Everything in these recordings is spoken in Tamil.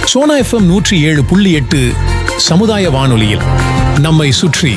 சோனா எஃப்எம் நூற்றி ஏழு புள்ளி எட்டு சமுதாய வானொலியில் நம்மை சுற்றி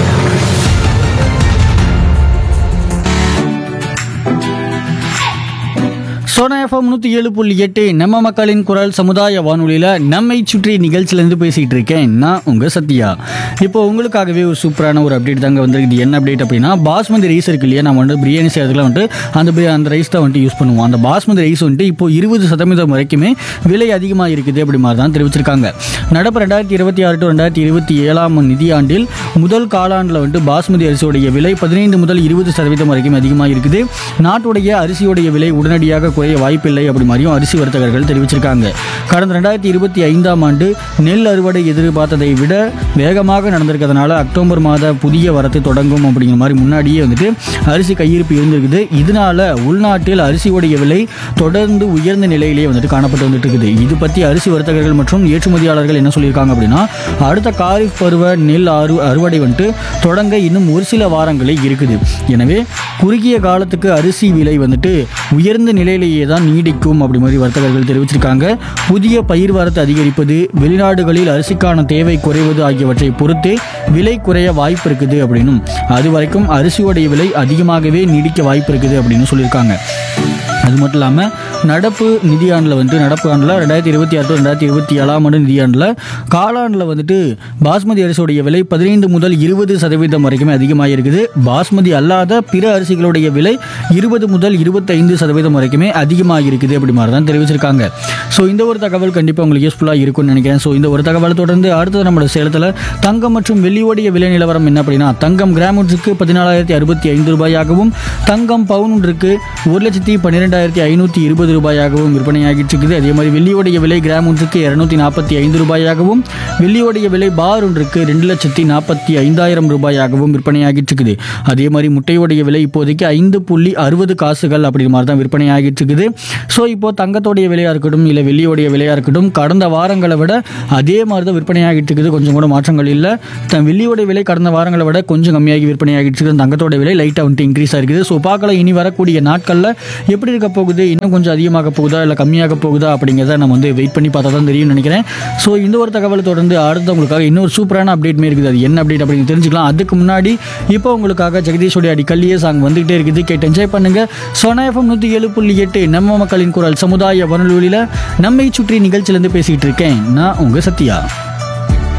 சோனா எஃப்எம் நூற்றி ஏழு புள்ளி எட்டு நம்ம மக்களின் குரல் சமுதாய வானொலியில் நம்மை சுற்றி நிகழ்ச்சியிலேருந்து பேசிகிட்டு இருக்கேன் நான் உங்கள் சத்யா இப்போ உங்களுக்காகவே ஒரு சூப்பரான ஒரு அப்டேட் தாங்க வந்திருக்குது என்ன அப்டேட் அப்படின்னா பாஸ்மதி ரைஸ் இருக்கு இல்லையா நம்ம வந்து பிரியாணி செய்யறதுல வந்துட்டு அந்த பி- அந்த ரைஸ் தான் வந்துட்டு யூஸ் பண்ணுவோம் அந்த பாஸ்மதி ரைஸ் வந்துட்டு இப்போ இருபது சதவீதம் வரைக்குமே விலை அதிகமாக இருக்குது அப்படி மாதிரி தான் தெரிவிச்சிருக்காங்க நடப்பு ரெண்டாயிரத்தி இருபத்தி ஆறு டு ரெண்டாயிரத்தி இருபத்தி ஏழாம் நிதியாண்டில் முதல் காலாண்டில் வந்துட்டு பாஸ்மதி அரிசியோடைய விலை பதினைந்து முதல் இருபது சதவீதம் வரைக்கும் அதிகமாக இருக்குது நாட்டுடைய அரிசியோடைய விலை உடனடியாக குறைய வாய்ப்பில்லை அப்படி மாதிரியும் அரிசி வர்த்தகர்கள் தெரிவிச்சிருக்காங்க கடந்த ரெண்டாயிரத்தி இருபத்தி ஐந்தாம் ஆண்டு நெல் அறுவடை எதிர்பார்த்ததை விட வேகமாக நடந்திருக்கிறதுனால அக்டோபர் மாத புதிய வரத்து தொடங்கும் அப்படிங்கிற மாதிரி முன்னாடியே வந்துட்டு அரிசி கையிருப்பு இருந்திருக்குது இதனால உள்நாட்டில் அரிசியோடைய விலை தொடர்ந்து உயர்ந்த நிலையிலேயே வந்துட்டு காணப்பட்டு வந்துட்டு இருக்குது இது பற்றி அரிசி வர்த்தகர்கள் மற்றும் ஏற்றுமதியாளர்கள் என்ன சொல்லியிருக்காங்க அப்படின்னா அடுத்த காரிஃப் பருவ நெல் அறு அறுவடை வந்துட்டு தொடங்க இன்னும் ஒரு சில வாரங்களே இருக்குது எனவே குறுகிய காலத்துக்கு அரிசி விலை வந்துட்டு உயர்ந்த நிலையிலேயே தான் நீடிக்கும் அப்படி மாதிரி வர்த்தகர்கள் தெரிவிச்சிருக்காங்க புதிய பயிர் வரத்து அதிகரிப்பது வெளிநாடுகளில் அரிசிக்கான தேவை குறைவது ஆகியவற்றை பொறுத்தே விலை குறைய வாய்ப்பு இருக்குது அப்படின்னும் அது வரைக்கும் அரிசியோடைய விலை அதிகமாகவே நீடிக்க வாய்ப்பு இருக்குது அப்படின்னு சொல்லியிருக்காங்க அது மட்டும் இல்லாமல் நடப்பு நிதியாண்டில் வந்துட்டு நடப்பு ஆண்டில் ரெண்டாயிரத்தி இருபத்தி ஆறு ரெண்டாயிரத்தி இருபத்தி ஏழாம் ஆண்டு நிதியாண்டில் காலாண்டில் வந்துட்டு பாஸ்மதி அரிசியோடைய விலை பதினைந்து முதல் இருபது சதவீதம் வரைக்குமே அதிகமாக இருக்குது பாஸ்மதி அல்லாத பிற அரிசிகளுடைய விலை இருபது முதல் இருபத்தைந்து சதவீதம் வரைக்குமே அதிகமாக இருக்குது அப்படி மாதிரி தான் தெரிவிச்சிருக்காங்க ஸோ இந்த ஒரு தகவல் கண்டிப்பாக உங்களுக்கு யூஸ்ஃபுல்லாக இருக்கும்னு நினைக்கிறேன் ஸோ இந்த ஒரு தகவலை தொடர்ந்து அடுத்தது நம்மளோட சேலத்தில் தங்கம் மற்றும் வெள்ளியோடைய விலை நிலவரம் என்ன அப்படின்னா தங்கம் கிராம் ஒன்றுக்கு பதினாலாயிரத்தி அறுபத்தி ஐந்து ரூபாயாகவும் தங்கம் பவுன் ஒன்றுக்கு ஒரு லட்சத்தி பன்னிரெண்டாயிரத்தி ஐநூற்றி இருபது ரூபாயாகவும் விற்பனையாகிட்டு இருக்குது அதே மாதிரி வெள்ளியோடைய விலை கிராம் ஒன்றுக்கு இரநூத்தி நாற்பத்தி ஐந்து ரூபாயாகவும் வெள்ளியோடைய விலை பார் ஒன்றுக்கு ரெண்டு லட்சத்தி நாற்பத்தி ஐந்தாயிரம் ரூபாயாகவும் விற்பனையாகிட்டு இருக்குது அதே மாதிரி முட்டையோடைய விலை இப்போதைக்கு ஐந்து புள்ளி அறுபது காசுகள் அப்படி மாதிரி தான் விற்பனையாகிட்டு இருக்குது ஸோ இப்போ தங்கத்தோடைய விலையாக இருக்கட்டும் இல்லை வெள்ளியோடைய விலையாக இருக்கட்டும் கடந்த வாரங்களை விட அதே மாதிரி தான் விற்பனையாகிட்டு இருக்குது கொஞ்சம் கூட மாற்றங்கள் இல்லை த- வெள்ளியோடைய விலை கடந்த வாரங்களை விட கொஞ்சம் கம்மியாகி விற்பனையாகிட்டு இருக்குது தங்கத்தோட விலை லைட்டாக வந்துட்டு இன்க்ரீஸ் ஆகிருக்குது ஸோ பார்க்கலாம் இனி வரக்கூடிய நாட்களில் எப்படி இருக்க போகுது இன்னும் கொஞ்சம் அதிகமாக போகுதா இல்லை கம்மியாக போகுதா அப்படிங்கிறத நம்ம வந்து வெயிட் பண்ணி பார்த்தா தான் தெரியும்னு நினைக்கிறேன் ஸோ இந்த ஒரு தகவலை தொடர்ந்து அடுத்து உங்களுக்காக இன்னொரு சூப்பரான அப்டேட் இருக்குது அது என்ன அப்டேட் அப்படின்னு தெரிஞ்சுக்கலாம் அதுக்கு முன்னாடி இப்போ உங்களுக்காக ஜெகதீஷோடைய அடி கல்லியே சாங் வந்துகிட்டே இருக்குது கேட்டு என்ஜாய் பண்ணுங்க சோனா எஃப்எம் நூற்றி ஏழு புள்ளி எட்டு நம்ம மக்களின் குரல் சமுதாய வானொலியில் நம்மை சுற்றி நிகழ்ச்சியிலேருந்து பேசிகிட்டு இருக்கேன் நான் உங்கள் சத்யா